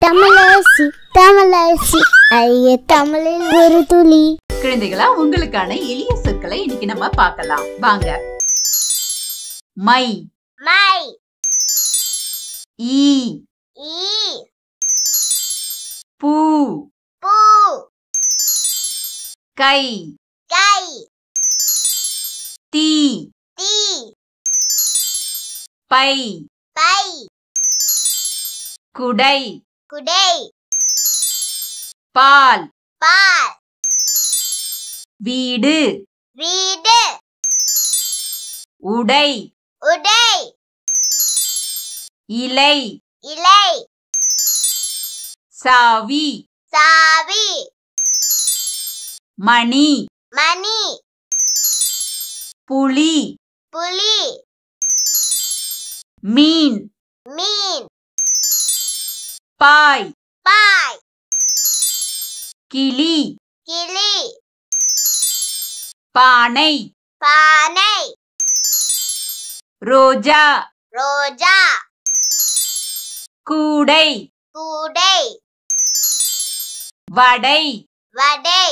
தமிழரசி தமிழரசி ஐய தமிழில் ஒரு துளி குழந்தைகளா உங்களுக்கான எளிய சொற்களை இன்னைக்கு நம்ம பார்க்கலாம் வாங்க மை மை ஈ ஈ பூ பூ கை கை தீ தீ பை பை குடை குடை பால் பால் வீடு வீடு உடை உடை இலை இலை சாவி சாவி மணி மணி புலி புலி மீன் மீன் பாய் பாய் கிளி கிளி பானை பானை ரோஜா ரோஜா கூடை கூடை வடை வடை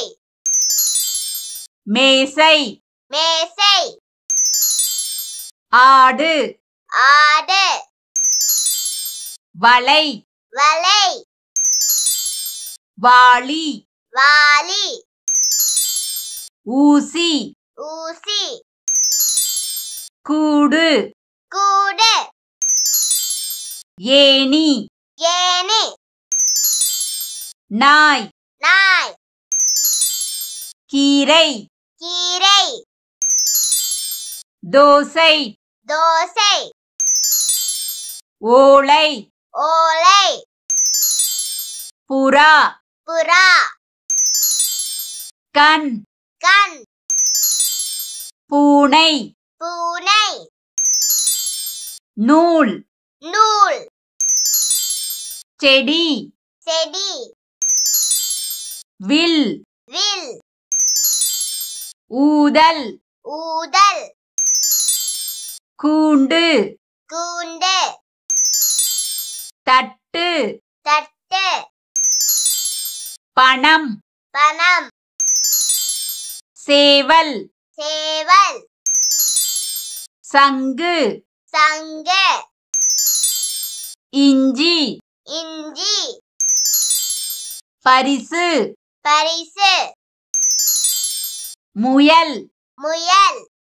மேசை மேசை ஆடு ஆடு வலை வலை வாளி வாளி ஊசி ஊசி கூடு கூடு ஏணி ஏணி நாய் நாய் கீரை கீரை தோசை தோசை ஓலை ஓலை புறா புறா கண் கண் பூனை பூனை நூல் நூல் செடி செடி வில் வில் ஊதல் ஊதல் கூண்டு கூண்டு தட்டு தட்டு பணம் பணம் சேவல் சேவல் சங்கு சங்கு இஞ்சி இஞ்சி பரிசு பரிசு முயல் முயல்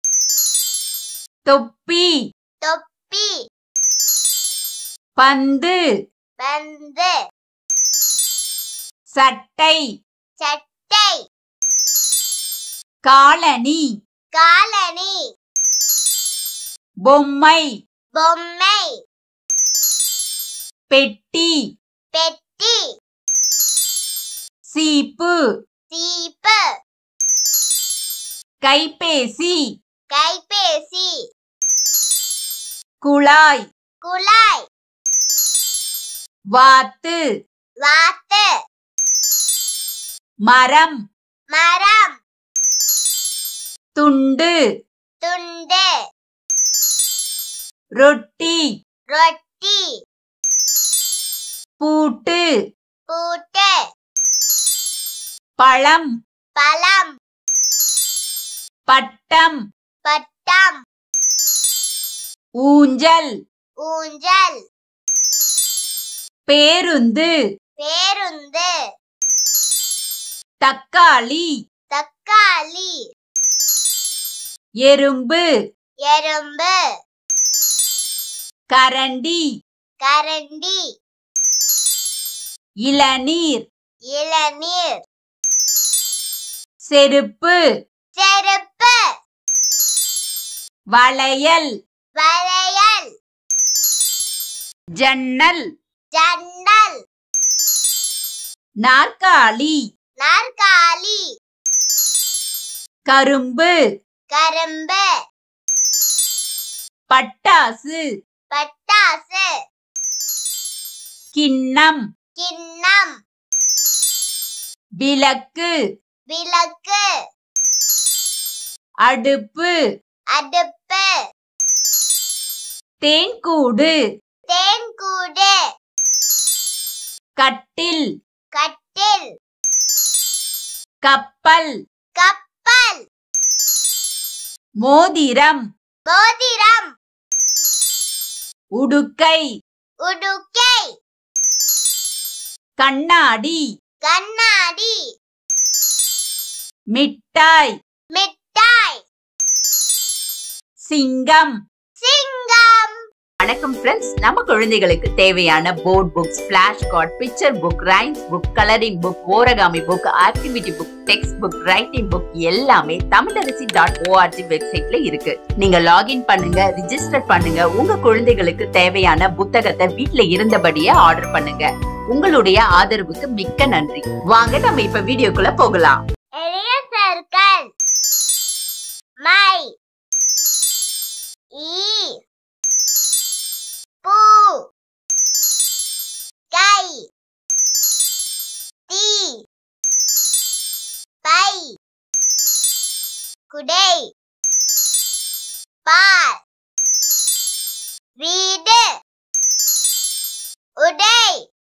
தொப்பி தொப்பி பந்து பந்து சட்டை சட்டை காலணி காலணி பொம்மை பொம்மை பெட்டி பெட்டி சீப்பு சீப்பு கைபேசி கைபேசி குழாய் குழாய் வாத்து வாத்து மரம் மரம் துண்டு துண்டு ரொட்டி ரொட்டி பூட்டு பூட்டு பழம் பழம் பட்டம் பட்டம் ஊஞ்சல் ஊஞ்சல் பேருந்து பேருந்து தக்காளி தக்காளி எறும்பு எறும்பு கரண்டி கரண்டி இளநீர் இளநீர் செருப்பு செருப்பு வளையல் வளையல் ஜன்னல் ஜன்னல் நாற்காலி நாற்காலி கரும்பு கரும்பு பட்டாசு பட்டாசு கிண்ணம் கிண்ணம் விளக்கு விளக்கு அடுப்பு அடுப்பு தேன்கூடு தேன்கூடு கட்டில் கட்டில் கப்பல் கப்பல் மோதிரம் மோதிரம் உடுக்கை உடுக்கை கண்ணாடி கண்ணாடி மிட்டாய் மிட்டாய் சிங்கம் சிங்கம் வணக்கம் ஃப்ரெண்ட்ஸ் நம்ம குழந்தைகளுக்கு தேவையான board books flash card picture book rhymes book colouring book origami book activity book text book writing book எல்லாமே தமிழரசி டாட் ஓஆர்ஜி வெப்சைட்ல இருக்கு நீங்க லாகின் பண்ணுங்க ரிஜிஸ்டர் பண்ணுங்க உங்க குழந்தைகளுக்கு தேவையான புத்தகத்தை வீட்ல இருந்தபடியே ஆர்டர் பண்ணுங்க உங்களுடைய ஆதரவுக்கு மிக்க நன்றி வாங்க நம்ம இப்ப வீடியோக்குள்ள போகலாம் எளிய சர்க்கல் மை ஈ பூ கை தீ பை குடை பால் வீடு உடை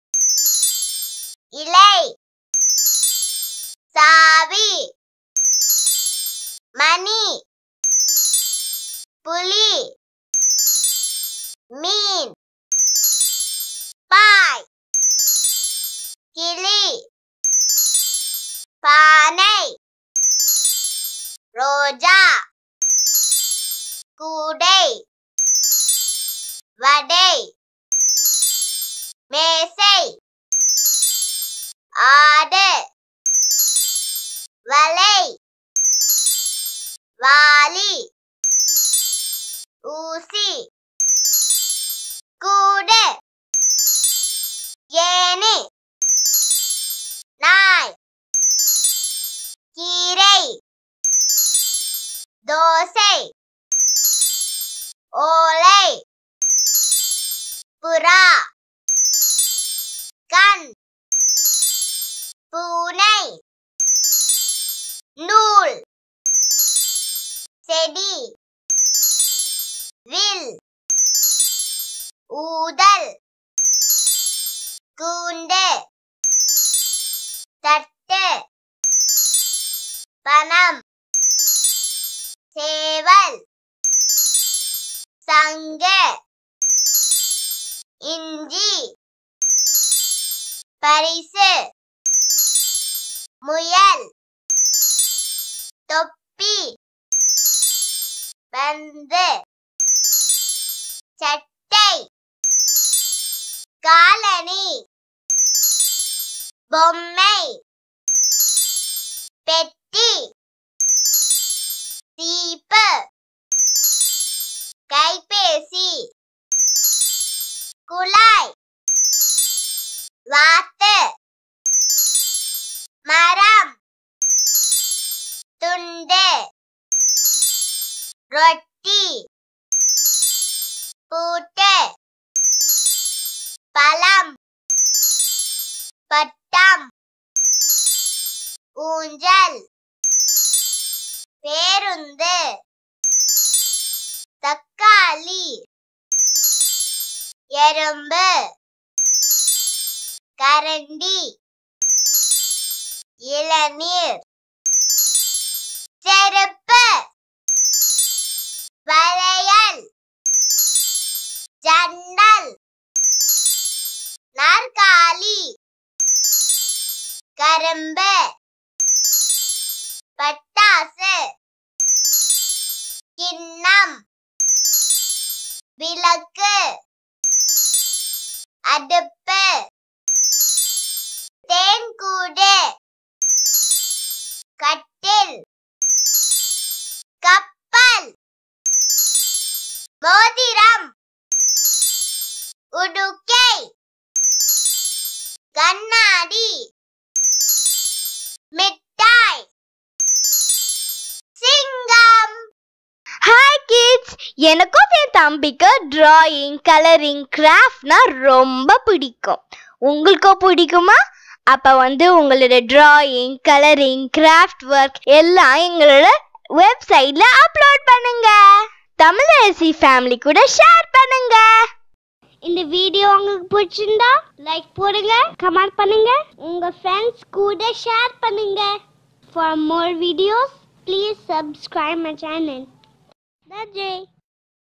இலை சாவி மணி புலி மீன் பாய் கிளி பானை ரோஜா கூடை வடை மேசை ஆடு வலை வாலி ஊசி கூடு ஏனி நாய் கீரை தோசை ஓலை புறா கண் பூனை நூல் செடி வில் ஊதல் கூண்டு தட்டு பணம் சேவல் சங்கு இஞ்சி பரிசு முயல் தொப்பி பந்து சட்டை காலணி பொம்மை பெட்டி சீப்பு கைபேசி குழாய் வாத்து மரம் துண்டு ரொட்டி பூட்டு பழம் பட்டம் ஊஞ்சல் பேருந்து தக்காளி எறும்பு கரண்டி இளநீர் செருப்பு வளையல் ஜன்னல் நாற்காலி கரும்பு பட்டாசு கிண்ணம் விளக்கு அடுப்பு தேன்கூடு கட்டில் கப்பல் மோதிரம் உடுக்கை கண்ணாடி மிட்டாய் சிங்கம் ஹாய் கிட்ஸ் எனக்கும் என் தம்பிக்கு டிராயிங் கலரிங் கிராஃப்ட்னா ரொம்ப பிடிக்கும் உங்களுக்கும் பிடிக்குமா அப்போ வந்து உங்களோட டிராயிங் கலரிங் கிராஃப்ட் ஒர்க் எல்லாம் எங்களோட வெப்சைட்ல அப்லோட் பண்ணுங்க தமிழரசி ஃபேமிலி கூட ஷேர் பண்ணுங்க இந்த வீடியோ உங்களுக்கு பிடிச்சிருந்தா லைக் போடுங்க கமெண்ட் பண்ணுங்க உங்க ஃப்ரெண்ட்ஸ் கூட ஷேர் பண்ணுங்க for more videos please subscribe my channel நன்றி